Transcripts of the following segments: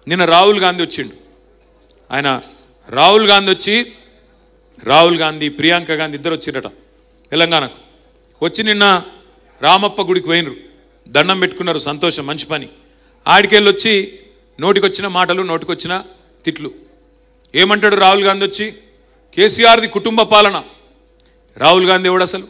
నిన్న రాహుల్ గాంధీ వచ్చిండు ఆయన రాహుల్ గాంధీ వచ్చి రాహుల్ గాంధీ ప్రియాంక గాంధీ ఇద్దరు వచ్చిరట తెలంగాణకు వచ్చి నిన్న రామప్ప గుడికి పోయినరు దండం పెట్టుకున్నారు సంతోషం మంచి పని ఆడికెళ్ళి వచ్చి నోటికొచ్చిన మాటలు నోటికొచ్చిన తిట్లు ఏమంటాడు రాహుల్ గాంధీ వచ్చి కేసీఆర్ది కుటుంబ పాలన రాహుల్ గాంధీ ఎవడు అసలు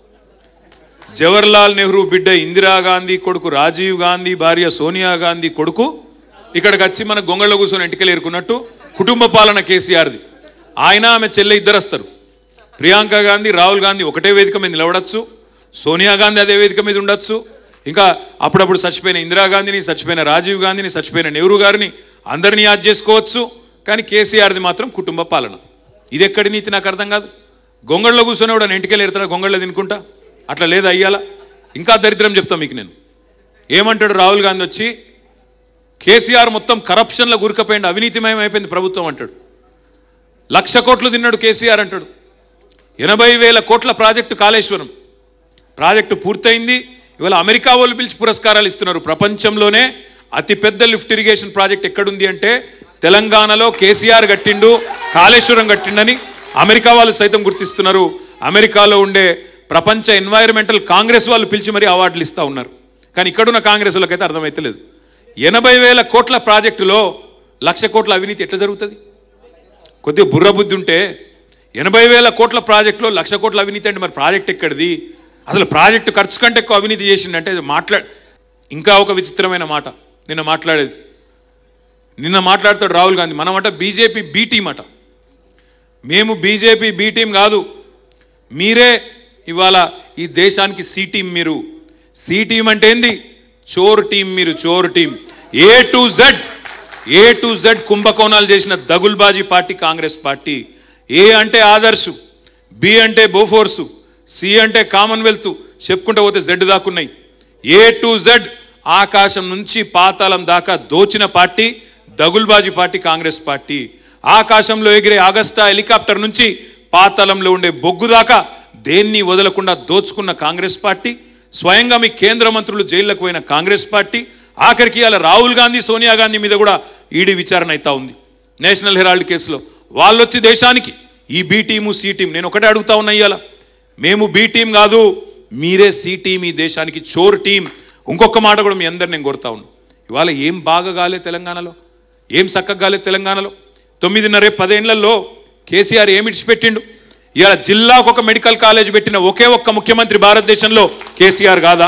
జవహర్లాల్ నెహ్రూ బిడ్డ ఇందిరాగాంధీ కొడుకు రాజీవ్ గాంధీ భార్య సోనియా గాంధీ కొడుకు ఇక్కడికి వచ్చి మన గొంగళ్ళ కూర్చొని ఇంటికి ఏరుకున్నట్టు కుటుంబ పాలన కేసీఆర్ది ఆయన ఆమె చెల్లె ఇద్దరు వస్తారు ప్రియాంక గాంధీ రాహుల్ గాంధీ ఒకటే వేదిక మీద నిలబడచ్చు సోనియా గాంధీ అదే వేదిక మీద ఉండొచ్చు ఇంకా అప్పుడప్పుడు చచ్చిపోయిన ఇందిరాగాంధీని చచ్చిపోయిన రాజీవ్ గాంధీని చచ్చిపోయిన నెహ్రూ గారిని అందరినీ యాద్ చేసుకోవచ్చు కానీ కేసీఆర్ది మాత్రం కుటుంబ పాలన ఇది ఎక్కడి నీతి నాకు అర్థం కాదు గొంగళ్ళలో కూర్చొని కూడా ఇంటికెళ్ళి ఎడతారా గొంగళ్ళ తినుకుంటా అట్లా లేదా అయ్యాలా ఇంకా దరిద్రం చెప్తా మీకు నేను ఏమంటాడు రాహుల్ గాంధీ వచ్చి కేసీఆర్ మొత్తం కరప్షన్లో గురికపోయింది అవినీతిమయం అయిపోయింది ప్రభుత్వం అంటాడు లక్ష కోట్లు తిన్నాడు కేసీఆర్ అంటాడు ఎనభై వేల కోట్ల ప్రాజెక్టు కాళేశ్వరం ప్రాజెక్టు పూర్తయింది ఇవాళ అమెరికా వాళ్ళు పిలిచి పురస్కారాలు ఇస్తున్నారు ప్రపంచంలోనే అతిపెద్ద లిఫ్ట్ ఇరిగేషన్ ప్రాజెక్ట్ ఎక్కడుంది అంటే తెలంగాణలో కేసీఆర్ కట్టిండు కాళేశ్వరం కట్టిండని అమెరికా వాళ్ళు సైతం గుర్తిస్తున్నారు అమెరికాలో ఉండే ప్రపంచ ఎన్వైరన్మెంటల్ కాంగ్రెస్ వాళ్ళు పిలిచి మరీ అవార్డులు ఇస్తా ఉన్నారు కానీ ఇక్కడున్న కాంగ్రెస్ వాళ్ళకైతే అర్థమైతలేదు ఎనభై వేల కోట్ల ప్రాజెక్టులో లక్ష కోట్ల అవినీతి ఎట్లా జరుగుతుంది కొద్దిగా బుర్ర బుద్ధి ఉంటే ఎనభై వేల కోట్ల ప్రాజెక్టులో లక్ష కోట్ల అవినీతి అంటే మరి ప్రాజెక్ట్ ఎక్కడిది అసలు ప్రాజెక్టు ఖర్చు కంటే ఎక్కువ అవినీతి చేసిండంటే ఇది మాట్లా ఇంకా ఒక విచిత్రమైన మాట నిన్న మాట్లాడేది నిన్న మాట్లాడతాడు రాహుల్ గాంధీ మనమట బీజేపీ బీ టీం అట మేము బీజేపీ బీ టీం కాదు మీరే ఇవాళ ఈ దేశానికి సి టీం మీరు సి టీం అంటే ఏంది చోర్ టీం మీరు చోర్ team A to Z A to Z కుంభకోణాలు చేసిన దగుల్బాజీ పార్టీ కాంగ్రెస్ పార్టీ ఏ అంటే ఆదర్శు బి అంటే బోఫోర్సు సి అంటే కామన్వెల్త్ చెప్పుకుంటూ పోతే జెడ్ దాకున్నాయి ఏ టు జెడ్ ఆకాశం నుంచి పాతాళం దాకా దోచిన పార్టీ దగుల్బాజీ పార్టీ కాంగ్రెస్ పార్టీ ఆకాశంలో ఎగిరే ఆగస్టా హెలికాప్టర్ నుంచి పాతాళంలో ఉండే బొగ్గు దాకా దేన్ని వదలకుండా దోచుకున్న కాంగ్రెస్ పార్టీ స్వయంగా మీ కేంద్ర మంత్రులు జైళ్లకు పోయిన కాంగ్రెస్ పార్టీ ఆఖరికి ఇవాళ రాహుల్ గాంధీ సోనియా గాంధీ మీద కూడా ఈడీ విచారణ అవుతా ఉంది నేషనల్ హెరాల్డ్ కేసులో వాళ్ళు వచ్చి దేశానికి ఈ బి టీము సి టీం నేను ఒకటే అడుగుతా ఉన్నా ఇవాళ మేము బి టీం కాదు మీరే సి టీం ఈ దేశానికి చోర్ టీం ఇంకొక మాట కూడా మీ అందరు నేను కోరుతా ఉన్నాను ఇవాళ ఏం బాగా కాలే తెలంగాణలో ఏం చక్కగా కాలే తెలంగాణలో తొమ్మిదిన్నర పదేళ్లలో కేసీఆర్ ఏమి ఇడిచిపెట్టిండు ఇవాళ జిల్లాకు ఒక మెడికల్ కాలేజ్ పెట్టిన ఒకే ఒక్క ముఖ్యమంత్రి భారతదేశంలో కేసీఆర్ కాదా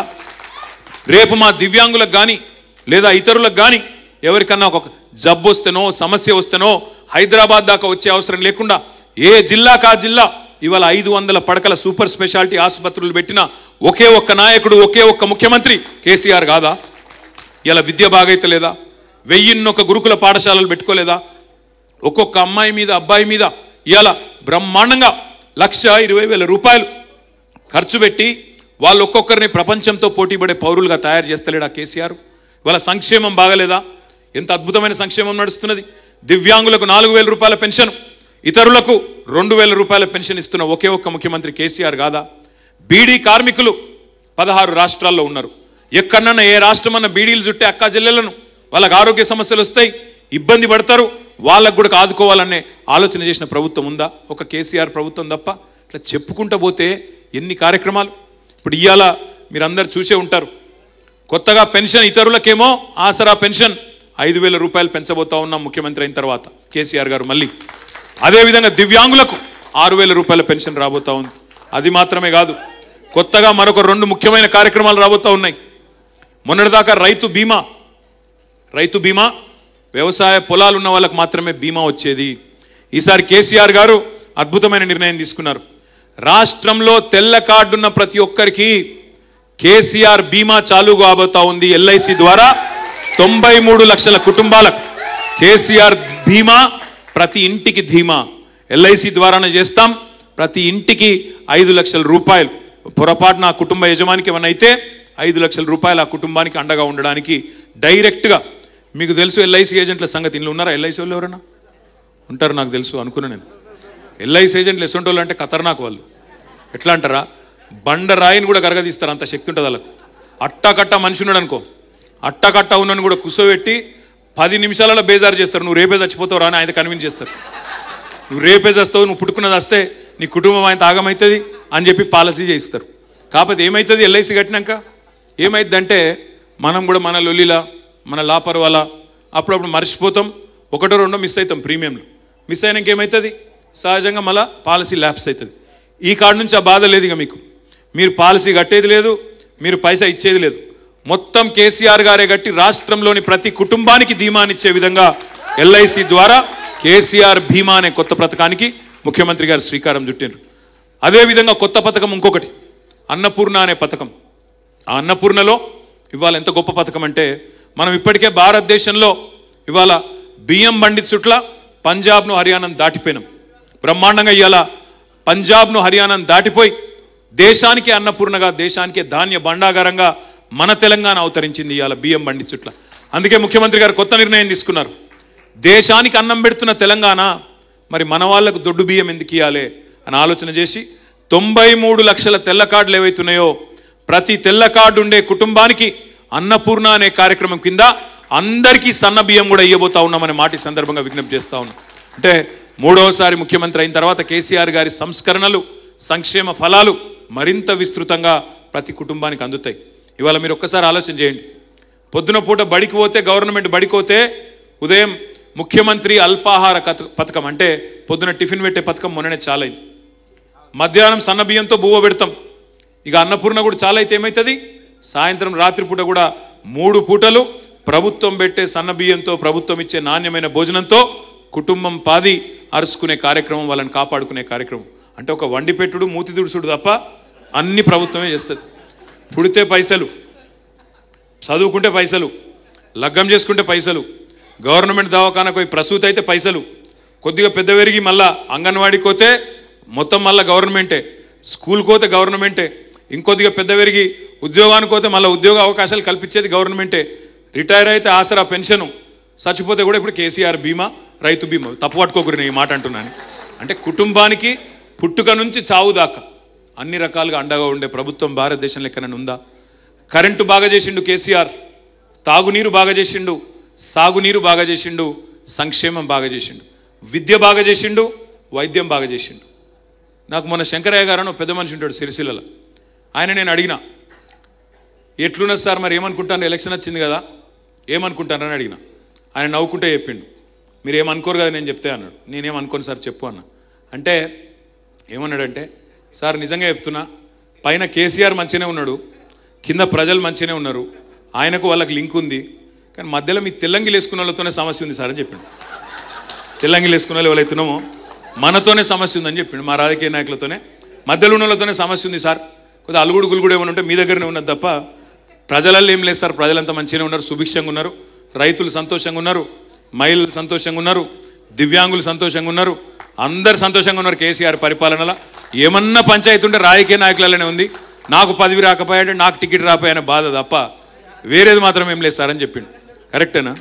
రేపు మా దివ్యాంగులకు కానీ లేదా ఇతరులకు కానీ ఎవరికన్నా ఒక జబ్బు వస్తేనో సమస్య వస్తేనో హైదరాబాద్ దాకా వచ్చే అవసరం లేకుండా ఏ జిల్లాకు ఆ జిల్లా ఇవాళ ఐదు వందల పడకల సూపర్ స్పెషాలిటీ ఆసుపత్రులు పెట్టిన ఒకే ఒక్క నాయకుడు ఒకే ఒక్క ముఖ్యమంత్రి కేసీఆర్ కాదా ఇలా విద్య బాగైతే లేదా వెయ్యిన్నొక గురుకుల పాఠశాలలు పెట్టుకోలేదా ఒక్కొక్క అమ్మాయి మీద అబ్బాయి మీద ఇవాళ బ్రహ్మాండంగా లక్ష ఇరవై వేల రూపాయలు ఖర్చు పెట్టి వాళ్ళు ఒక్కొక్కరిని ప్రపంచంతో పోటీపడే పౌరులుగా తయారు చేస్తలేడా కేసీఆర్ వాళ్ళ సంక్షేమం బాగలేదా ఎంత అద్భుతమైన సంక్షేమం నడుస్తున్నది దివ్యాంగులకు నాలుగు వేల రూపాయల పెన్షన్ ఇతరులకు రెండు వేల రూపాయల పెన్షన్ ఇస్తున్న ఒకే ఒక్క ముఖ్యమంత్రి కేసీఆర్ కాదా బీడీ కార్మికులు పదహారు రాష్ట్రాల్లో ఉన్నారు ఎక్కడన్నా ఏ రాష్ట్రమన్నా బీడీలు చుట్టే అక్క చెల్లెలను వాళ్ళకి ఆరోగ్య సమస్యలు వస్తాయి ఇబ్బంది పడతారు వాళ్ళకు కూడా ఆదుకోవాలనే ఆలోచన చేసిన ప్రభుత్వం ఉందా ఒక కేసీఆర్ ప్రభుత్వం తప్ప ఇట్లా చెప్పుకుంటూ పోతే ఎన్ని కార్యక్రమాలు ఇప్పుడు ఇవాళ మీరందరూ చూసే ఉంటారు కొత్తగా పెన్షన్ ఇతరులకేమో ఆసరా పెన్షన్ ఐదు వేల రూపాయలు పెంచబోతా ఉన్నాం ముఖ్యమంత్రి అయిన తర్వాత కేసీఆర్ గారు మళ్ళీ అదేవిధంగా దివ్యాంగులకు ఆరు వేల రూపాయల పెన్షన్ రాబోతా ఉంది అది మాత్రమే కాదు కొత్తగా మరొక రెండు ముఖ్యమైన కార్యక్రమాలు రాబోతా ఉన్నాయి మొన్నటిదాకా రైతు బీమా రైతు బీమా వ్యవసాయ పొలాలు ఉన్న వాళ్ళకు మాత్రమే బీమా వచ్చేది ఈసారి కేసీఆర్ గారు అద్భుతమైన నిర్ణయం తీసుకున్నారు రాష్ట్రంలో తెల్ల కార్డున్న ప్రతి ఒక్కరికి కేసీఆర్ బీమా చాలు కాబోతా ఉంది ఎల్ఐసి ద్వారా తొంభై మూడు లక్షల కుటుంబాలకు కేసీఆర్ బీమా ప్రతి ఇంటికి ధీమా ఎల్ఐసి ద్వారానే చేస్తాం ప్రతి ఇంటికి ఐదు లక్షల రూపాయలు పొరపాటున ఆ కుటుంబ యజమానికి ఏమైనా అయితే ఐదు లక్షల రూపాయలు ఆ కుటుంబానికి అండగా ఉండడానికి డైరెక్ట్గా మీకు తెలుసు ఎల్ఐసి ఏజెంట్ల సంగతి ఇల్లు ఉన్నారా ఎల్ఐసి వాళ్ళు ఎవరైనా ఉంటారు నాకు తెలుసు అనుకున్నా నేను ఎల్ఐసి ఏజెంట్లు ఎసొంటోళ్ళు అంటే ఖతర్నాక్ వాళ్ళు ఎట్లా అంటారా బండ రాయిని కూడా గరగదీస్తారు అంత శక్తి ఉంటుంది వాళ్ళకు అట్టకట్ట మనిషి ఉన్నాడు అనుకో అట్టకట్ట ఉన్నని కూడా కుసోబెట్టి పది నిమిషాలలో బేజారు చేస్తారు నువ్వు రేపే చచ్చిపోతావు రా అని ఆయన కన్విన్స్ చేస్తారు నువ్వు రేపే చేస్తావు నువ్వు పుట్టుకున్నది వస్తే నీ కుటుంబం ఆయన ఆగమవుతుంది అని చెప్పి పాలసీ చేయిస్తారు కాకపోతే ఏమవుతుంది ఎల్ఐసి కట్టినాక ఏమైందంటే మనం కూడా మన లొల్లిలా మన లాపర్ వల్ల అప్పుడప్పుడు మర్చిపోతాం ఒకటో రెండో మిస్ అవుతాం ప్రీమియంలు మిస్ అయినాక ఏమవుతుంది సహజంగా మళ్ళా పాలసీ ల్యాప్స్ అవుతుంది ఈ కాడ నుంచి ఆ బాధ లేదు ఇక మీకు మీరు పాలసీ కట్టేది లేదు మీరు పైసా ఇచ్చేది లేదు మొత్తం కేసీఆర్ గారే కట్టి రాష్ట్రంలోని ప్రతి కుటుంబానికి ధీమానిచ్చే విధంగా ఎల్ఐసి ద్వారా కేసీఆర్ భీమా అనే కొత్త పథకానికి ముఖ్యమంత్రి గారు శ్రీకారం చుట్టారు అదేవిధంగా కొత్త పథకం ఇంకొకటి అన్నపూర్ణ అనే పథకం ఆ అన్నపూర్ణలో ఇవాళ ఎంత గొప్ప పథకం అంటే మనం ఇప్పటికే భారతదేశంలో ఇవాళ బియ్యం బండి చుట్ల పంజాబ్ను హర్యానాను దాటిపోయినాం బ్రహ్మాండంగా ఇవాళ పంజాబ్ను హర్యానాను దాటిపోయి దేశానికి అన్నపూర్ణగా దేశానికి ధాన్య భండాగారంగా మన తెలంగాణ అవతరించింది ఇవాళ బియ్యం బండి చుట్ల అందుకే ముఖ్యమంత్రి గారు కొత్త నిర్ణయం తీసుకున్నారు దేశానికి అన్నం పెడుతున్న తెలంగాణ మరి మన వాళ్ళకు దొడ్డు బియ్యం ఎందుకు ఇవ్వాలి అని ఆలోచన చేసి తొంభై మూడు లక్షల తెల్ల కార్డులు ఏవైతున్నాయో ప్రతి తెల్ల కార్డు ఉండే కుటుంబానికి అన్నపూర్ణ అనే కార్యక్రమం కింద అందరికీ సన్న బియ్యం కూడా ఇవ్వబోతా ఉన్నామనే మాట ఈ సందర్భంగా విజ్ఞప్తి చేస్తా ఉన్నాం అంటే మూడవసారి ముఖ్యమంత్రి అయిన తర్వాత కేసీఆర్ గారి సంస్కరణలు సంక్షేమ ఫలాలు మరింత విస్తృతంగా ప్రతి కుటుంబానికి అందుతాయి ఇవాళ మీరు ఒక్కసారి ఆలోచన చేయండి పొద్దున పూట బడికి పోతే గవర్నమెంట్ బడికి పోతే ఉదయం ముఖ్యమంత్రి అల్పాహార కథ- పథకం అంటే పొద్దున టిఫిన్ పెట్టే పథకం మొన్ననే చాలైంది మధ్యాహ్నం సన్న బియ్యంతో బువ్వ పెడతాం ఇక అన్నపూర్ణ కూడా చాలా అయితే ఏమవుతుంది సాయంత్రం రాత్రి పూట కూడా మూడు పూటలు ప్రభుత్వం పెట్టే సన్న బియ్యంతో ప్రభుత్వం ఇచ్చే నాణ్యమైన భోజనంతో కుటుంబం పాది అరుచుకునే కార్యక్రమం వాళ్ళని కాపాడుకునే కార్యక్రమం అంటే ఒక వండి పెట్టుడు మూతి దుడుసుడు తప్ప అన్ని ప్రభుత్వమే చేస్తుంది పుడితే పైసలు చదువుకుంటే పైసలు లగ్గం చేసుకుంటే పైసలు గవర్నమెంట్ దవాఖానకు పోయి ప్రసూతి అయితే పైసలు కొద్దిగా పెద్ద పెరిగి మళ్ళా అంగన్వాడీకి పోతే మొత్తం మళ్ళా గవర్నమెంటే స్కూల్కి పోతే గవర్నమెంటే ఇంకొద్దిగా పెద్ద పెరిగి ఉద్యోగానికి పోతే మళ్ళీ ఉద్యోగ అవకాశాలు కల్పించేది గవర్నమెంటే రిటైర్ అయితే ఆసరా పెన్షను చచ్చిపోతే కూడా ఇప్పుడు కేసీఆర్ బీమా రైతు బీమా తప్పు పట్టుకోకూడదు నేను ఈ మాట అంటున్నాను అంటే కుటుంబానికి పుట్టుక నుంచి చావు దాకా అన్ని రకాలుగా అండగా ఉండే ప్రభుత్వం భారతదేశంలో ఎక్కడైనా ఉందా కరెంటు బాగా చేసిండు కేసీఆర్ తాగునీరు బాగా చేసిండు సాగునీరు బాగా చేసిండు సంక్షేమం బాగా చేసిండు విద్య బాగా చేసిండు వైద్యం బాగా చేసిండు నాకు మొన్న శంకరయ్య గారు అని ఒక పెద్ద మనిషి ఉంటాడు సిరిసిల్లలో ఆయన నేను అడిగిన ఎట్లున్నది సార్ మరి ఏమనుకుంటాను ఎలక్షన్ వచ్చింది కదా ఏమనుకుంటానని అడిగిన ఆయన నవ్వుకుంటే చెప్పిండు మీరు ఏమనుకోరు కదా నేను చెప్తే అన్నాడు నేనేమనుకోను సార్ చెప్పు అన్న అంటే ఏమన్నాడంటే సార్ నిజంగా చెప్తున్నా పైన కేసీఆర్ మంచిగానే ఉన్నాడు కింద ప్రజలు మంచిగానే ఉన్నారు ఆయనకు వాళ్ళకి లింక్ ఉంది కానీ మధ్యలో మీ తెల్లంగిలు వేసుకున్న వాళ్ళతోనే సమస్య ఉంది సార్ అని చెప్పిండు తెల్లంగిలు వేసుకున్న వాళ్ళు ఎవరైతున్నామో మనతోనే సమస్య ఉందని చెప్పిండు మా రాజకీయ నాయకులతోనే మధ్యలో ఉన్న వాళ్ళతోనే సమస్య ఉంది సార్ కొద్దిగా అలుగుడు గులుగుడు ఏమైనా ఉంటే మీ దగ్గరనే ఉన్నది తప్ప ప్రజలలో ఏం లేదు సార్ ప్రజలంతా మంచిగానే ఉన్నారు సుభిక్షంగా ఉన్నారు రైతులు సంతోషంగా ఉన్నారు మహిళలు సంతోషంగా ఉన్నారు దివ్యాంగులు సంతోషంగా ఉన్నారు అందరు సంతోషంగా ఉన్నారు కేసీఆర్ పరిపాలనలో ఏమన్నా పంచాయతీ ఉంటే రాజకీయ నాయకులలోనే ఉంది నాకు పదవి రాకపోయాడు నాకు టికెట్ రాపోయానే బాధ తప్ప వేరేది మాత్రం ఏం లేదు సార్ అని చెప్పిండు కరెక్టేనా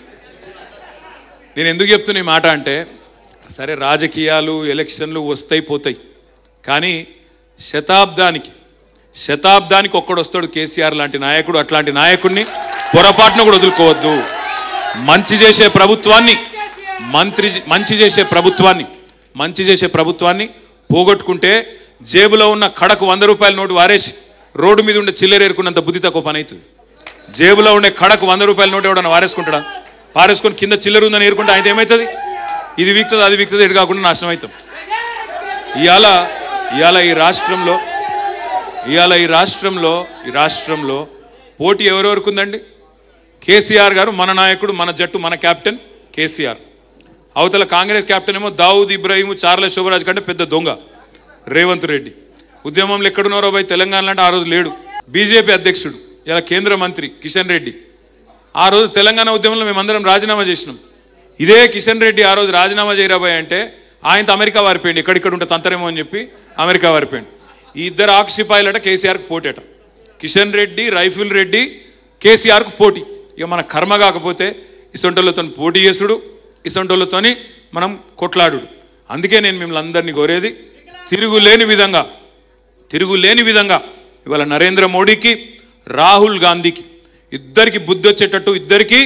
నేను ఎందుకు చెప్తున్నా ఈ మాట అంటే సరే రాజకీయాలు ఎలక్షన్లు వస్తాయి పోతాయి కానీ శతాబ్దానికి శతాబ్దానికి ఒక్కడు వస్తాడు కేసీఆర్ లాంటి నాయకుడు అట్లాంటి నాయకుడిని పొరపాటున కూడా వదులుకోవద్దు మంచి చేసే ప్రభుత్వాన్ని మంత్రి మంచి చేసే ప్రభుత్వాన్ని మంచి చేసే ప్రభుత్వాన్ని పోగొట్టుకుంటే జేబులో ఉన్న కడకు వంద రూపాయల నోటు వారేసి రోడ్డు మీద ఉండే చిల్లర ఏరుకున్నంత బుద్ధి తక్కువ పని అవుతుంది జేబులో ఉండే కడకు వంద రూపాయల నోటు ఎవడన్నా వారేసుకుంటాడా పారేసుకొని కింద చిల్లర ఉందని ఏరుకుంటే అయితే ఏమవుతుంది ఇది వీక్తుంది అది వీక్తుంది ఎటు కాకుండా నాశనం అవుతాం ఇవాళ ఇవాళ ఈ రాష్ట్రంలో ఇవాళ ఈ రాష్ట్రంలో ఈ రాష్ట్రంలో పోటీ ఎవరెవరికి ఉందండి కేసీఆర్ గారు మన నాయకుడు మన జట్టు మన కెప్టెన్ కేసీఆర్ అవతల కాంగ్రెస్ కెప్టెన్ ఏమో దావుద్ ఇబ్రాహీం చార్ల శుభరాజ్ కంటే పెద్ద దొంగ రేవంత్ రెడ్డి ఉద్యమంలో ఎక్కడున్నారో పోయి తెలంగాణ అంటే ఆ రోజు లేడు బీజేపీ అధ్యక్షుడు ఇలా కేంద్ర మంత్రి కిషన్ రెడ్డి ఆ రోజు తెలంగాణ ఉద్యమంలో మేమందరం రాజీనామా చేసినాం ఇదే కిషన్ రెడ్డి ఆ రోజు రాజీనామా చేయరాబోయ్ అంటే ఆయనతో అమెరికా వారిపోయింది ఎక్కడిక్కడ ఉంటే తంతరేమో అని చెప్పి అమెరికా వారిపోయింది ఈ ఇద్దరు ఆక్షిపాయలట కేసీఆర్కి పోటీట కిషన్ రెడ్డి రైఫుల్ రెడ్డి కేసీఆర్కు పోటీ ఇక మన కర్మ కాకపోతే ఇసొంటోళ్ళతో పోటీ చేసుడు ఇసొంటోళ్ళతోని మనం కొట్లాడు అందుకే నేను మిమ్మల్ని అందరినీ కోరేది తిరుగులేని విధంగా తిరుగులేని విధంగా ఇవాళ నరేంద్ర మోడీకి రాహుల్ గాంధీకి ఇద్దరికి బుద్ధి వచ్చేటట్టు ఇద్దరికి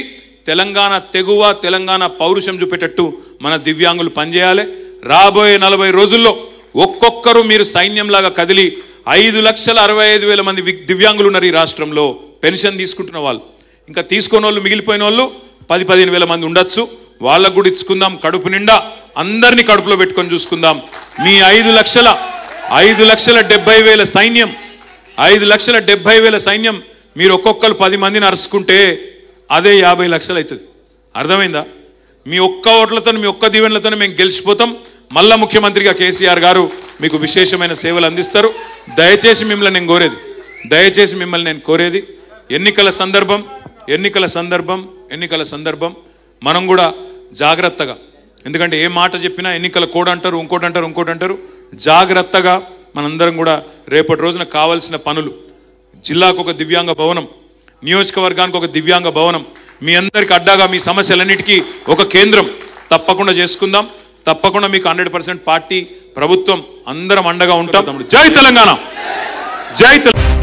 తెలంగాణ తెగువ తెలంగాణ పౌరుషం చూపేటట్టు మన దివ్యాంగులు పనిచేయాలి రాబోయే నలభై రోజుల్లో ఒక్కొక్కరు మీరు సైన్యంలాగా కదిలి ఐదు లక్షల అరవై ఐదు వేల మంది వి- దివ్యాంగులు ఉన్నారు ఈ రాష్ట్రంలో పెన్షన్ తీసుకుంటున్న వాళ్ళు ఇంకా తీసుకున్న వాళ్ళు మిగిలిపోయిన వాళ్ళు పది పదిహేను వేల మంది ఉండొచ్చు వాళ్ళకు కూడా ఇచ్చుకుందాం కడుపు నిండా అందరినీ కడుపులో పెట్టుకొని చూసుకుందాం మీ ఐదు లక్షల ఐదు లక్షల డెబ్బై వేల సైన్యం ఐదు లక్షల డెబ్బై వేల సైన్యం మీరు ఒక్కొక్కరు పది మందిని అరుచుకుంటే అదే యాభై లక్షలు అవుతుంది అర్థమైందా మీ ఒక్క ఓట్లతో మీ ఒక్క దీవెనలతో మేము గెలిచిపోతాం మళ్ళా ముఖ్యమంత్రిగా కేసీఆర్ గారు మీకు విశేషమైన సేవలు అందిస్తారు దయచేసి మిమ్మల్ని నేను కోరేది దయచేసి మిమ్మల్ని నేను కోరేది ఎన్నికల సందర్భం ఎన్నికల సందర్భం ఎన్నికల సందర్భం మనం కూడా జాగ్రత్తగా ఎందుకంటే ఏ మాట చెప్పినా ఎన్నికల కోడ్ అంటారు ఇంకోటి అంటారు ఇంకోటి అంటారు జాగ్రత్తగా మనందరం కూడా రేపటి రోజున కావాల్సిన పనులు జిల్లాకు ఒక దివ్యాంగ భవనం నియోజకవర్గానికి ఒక దివ్యాంగ భవనం మీ అందరికి అడ్డాగా మీ సమస్యలన్నిటికీ ఒక కేంద్రం తప్పకుండా చేసుకుందాం తప్పకుండా మీకు హండ్రెడ్ పర్సెంట్ పార్టీ ప్రభుత్వం అందరం అండగా ఉంటాం జై తెలంగాణ జై తెలంగాణ